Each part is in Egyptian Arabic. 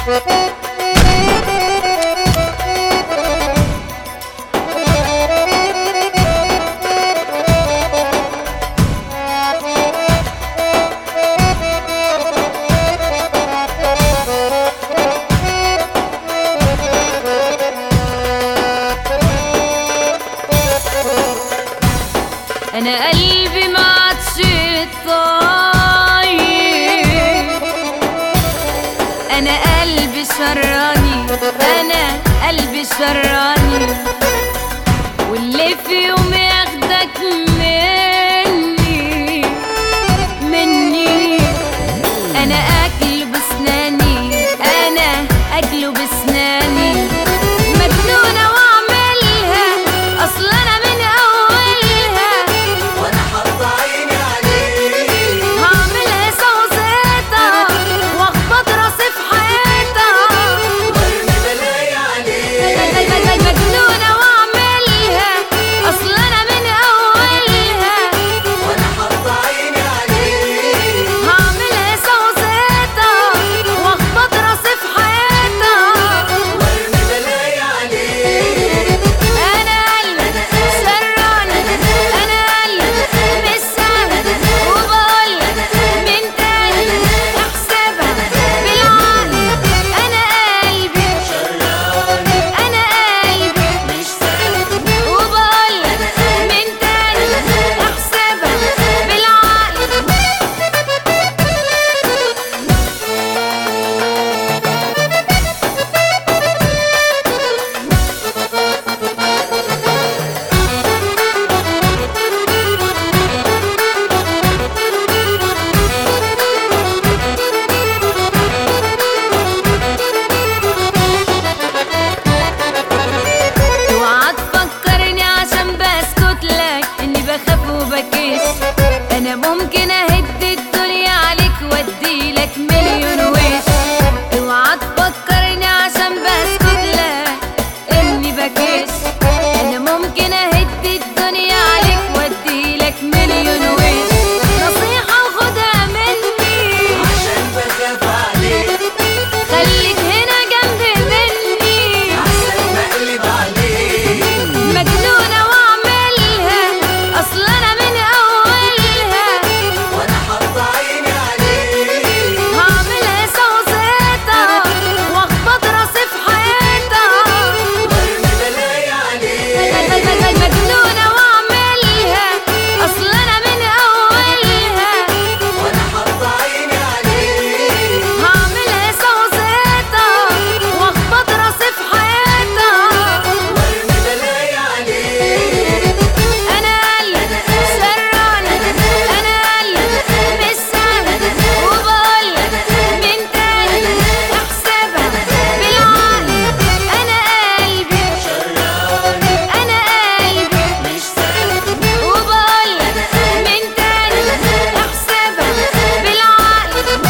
انا قلبي ما عادش طايق انا قلبي شراني انا قلبي شراني واللي في يوم ياخدك مني مني انا اكل بسناني انا اكل بسناني مجنونه واعملها اصل انا من اولها وانا حاطط عيني عليك هعملها صوصيتها واخبط راسي في حيطها وارمي بلايا عليك مجنونة واعملها اصل انا من اولها وانا حاطط عيني عليك هعملها صوصيتها واخبط راسي في حيطها وارمي بلايا عليك انا قلبي سراني انا قلبي مش سهل وبقولك من تاني احسبها بالعقل انا قلبي انا قلبي مش سهل وبقولك من تاني احسبها بالعقل اوعى تفكرني عشان بسكت لك اني بخاف وبكش انا ممكن اهد الدنيا عليك واديلك مليون وش اوعى تفكرني عشان بسكت لك اني بكش انا ممكن اهد الدنيا عليك واديلك مليون وش نصيحة وخدها مني عشان بخاف عليك خليك هنا جنبي مني عشان بقلب عليك مجنونة واعملها اصل انا من اولها وانا حاطط عيني عليك هعملها صوصيتها واخبط راسي في حيطها وارمي بلايا عليك مجنونة واعملها اصل انا من اولها وانا حاطط عيني عليك هعملها صوصيتها واخبط راسي في حيطها وارمي بلايا عليك انا قلبي سراني انا قلبي مش سهل وبقولك من تاني احسبها بالعقل انا قلبي انا قلبي مش سهل وبقولك من تاني احسبها بالعقل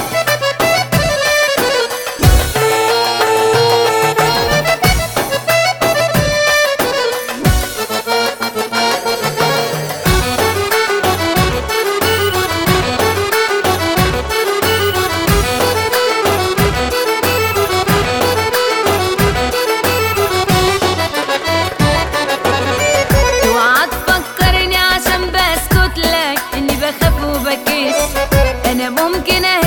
اوعى تفكرني عشان بسكت لك اني بخاف وبكش انا ممكن اهدى